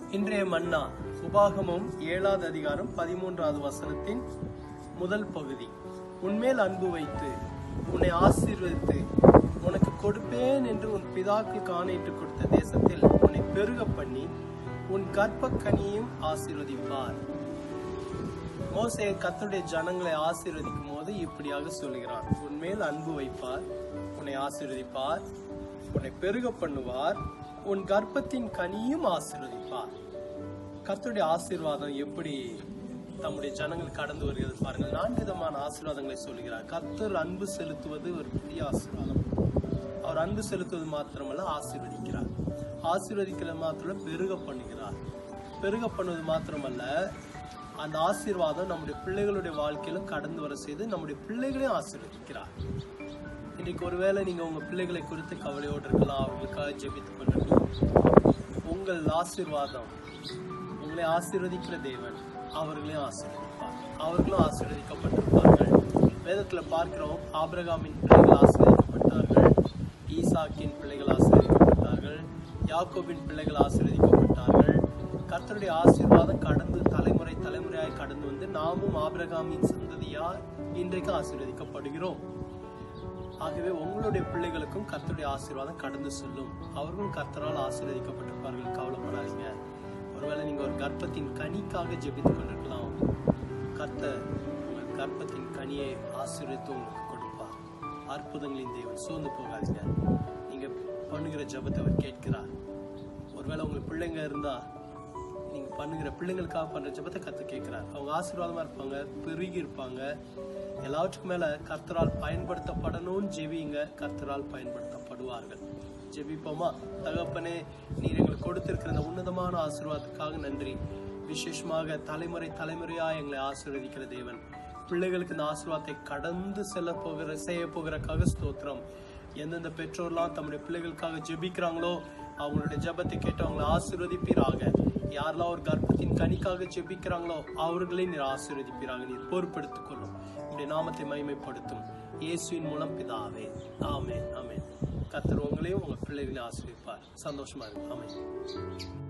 இன்றைய மன்னா உபாகமம் ஏழாவது அதிகாரம் பதிமூன்றாவது வசனத்தின் முதல் பகுதி உன்மேல் அன்பு வைத்து உன்னை ஆசீர்வதித்து உனக்கு கொடுப்பேன் என்று உன் பிதாக்களுக்கு ஆணையிட்டு கொடுத்த தேசத்தில் உன்னை பெருக பண்ணி உன் கற்ப கனியையும் ஆசீர்வதிப்பார் மோசே கர்த்தருடைய ஜனங்களை ஆசீர்வதிக்கும் போது இப்படியாக சொல்லுகிறான் உன்மேல் அன்பு வைப்பார் உன்னை ஆசீர்வதிப்பார் உன்னை பெருக பண்ணுவார் உன் கர்ப்பத்தின் கனியும் ஆசீர்வதிப்பார் கர்த்தருடைய ஆசீர்வாதம் எப்படி தம்முடைய ஜனங்கள் கடந்து வருகிறது பாருங்கள் நான்கு விதமான ஆசீர்வாதங்களை சொல்கிறார் கர்த்தர் அன்பு செலுத்துவது ஒரு பெரிய ஆசீர்வாதம் அவர் அன்பு செலுத்துவது மாத்திரமல்ல ஆசீர்வதிக்கிறார் ஆசீர்வதிக்கிறது மாத்திரம் பெருக பண்ணுகிறார் பெருக பண்ணுவது மாத்திரமல்ல அந்த ஆசீர்வாதம் நம்முடைய பிள்ளைகளுடைய வாழ்க்கையிலும் கடந்து வர செய்து நம்முடைய பிள்ளைகளையும் ஆசீர்வதிக்கிறார் இன்னைக்கு ஒருவேளை நீங்க உங்க பிள்ளைகளை குறித்து கவலையோடு இருக்கலாம் அவர்களுக்காக ஜெபித்துக் கொண்டிருக்கலாம் உங்கள் ஆசீர்வாதம் உங்களை ஆசீர்வதிக்கிற தேவன் அவர்களையும் ஆசீர்வதிப்பார் அவர்களும் ஆசீர்வதிக்கப்பட்டிருப்பார்கள் வேதத்துல பார்க்கிறோம் ஆபிரகாமின் பிள்ளைகள் ஆசீர்வதிக்கப்பட்டார்கள் ஈசாக்கின் பிள்ளைகள் ஆசீர்வதிக்கப்பட்டார்கள் யாக்கோபின் பிள்ளைகள் ஆசீர்வதிக்கப்பட்டார்கள் கர்த்தருடைய ஆசீர்வாதம் கடந்து தலைமுறை தலைமுறையாய் கடந்து வந்து நாமும் ஆபிரகாமின் சந்ததியால் இன்றைக்கு ஆசீர்வதிக்கப்படுகிறோம் ஆகவே உங்களுடைய பிள்ளைகளுக்கும் கர்த்தருடைய ஆசீர்வாதம் கடந்து செல்லும் அவர்களும் கர்த்தரால் ஆசீர்வதிக்கப்பட்டிருப்பார்கள் கவலைப்படாதீங்க ஒருவேளை நீங்க ஒரு கர்ப்பத்தின் கனிக்காக ஜெபித்துக் கொண்டிருக்கலாம் கர்த்தர் உங்கள் கர்ப்பத்தின் கனியை ஆசீர்வதித்து உங்களுக்கு கொடுப்பார் அற்புதங்களின் தேவன் சோர்ந்து போகாதீங்க நீங்க பண்ணுகிற ஜெபத்தை அவர் கேட்கிறார் ஒருவேளை உங்களுக்கு பிள்ளைங்க இருந்தா நீங்க பண்ணுகிற பிள்ளைங்களுக்காக பண்ற ஜெபத்தை கத்து கேட்கிறார் அவங்க ஆசீர்வாதமா இருப்பாங்க பெருகி இருப்பாங்க எல்லாவற்றுக்கும் மேல கர்த்தரால் பயன்படுத்தப்படணும்னு ஜெபிங்க கர்த்தரால் பயன்படுத்தப்படுவார்கள் ஜெபிப்போமா தகப்பனே நீர் எங்களுக்கு கொடுத்திருக்கிற இந்த உன்னதமான ஆசீர்வாதத்துக்காக நன்றி விசேஷமாக தலைமுறை தலைமுறையா எங்களை ஆசீர்வதிக்கிற தேவன் பிள்ளைகளுக்கு இந்த ஆசீர்வாதத்தை கடந்து செல்ல போகிற செய்ய போகிறக்காக ஸ்தோத்திரம் எந்தெந்த பெற்றோர்லாம் தம்முடைய பிள்ளைகளுக்காக ஜெபிக்கிறாங்களோ அவங்களுடைய ஜெபத்தை கேட்டு அவங்களை ஆசீர்வதிப்பீராக யாரெல்லாம் ஒரு கர்ப்பத்தின் கனிக்காக ஜெபிக்கிறாங்களோ அவர்களை நீர் ஆசீர்வதிப்பீராக நீர் பொறுப்பெடுத்துக் கொள்ளும் உடைய நாமத்தை மகிமைப்படுத்தும் இயேசுவின் மூலம் பிதாவே ஆமென் ஆமென் கர்த்தர் உங்களையும் உங்க பிள்ளைகளையும் ஆசீர்விப்பார் சந்தோஷமா இருக்கு ஆமென்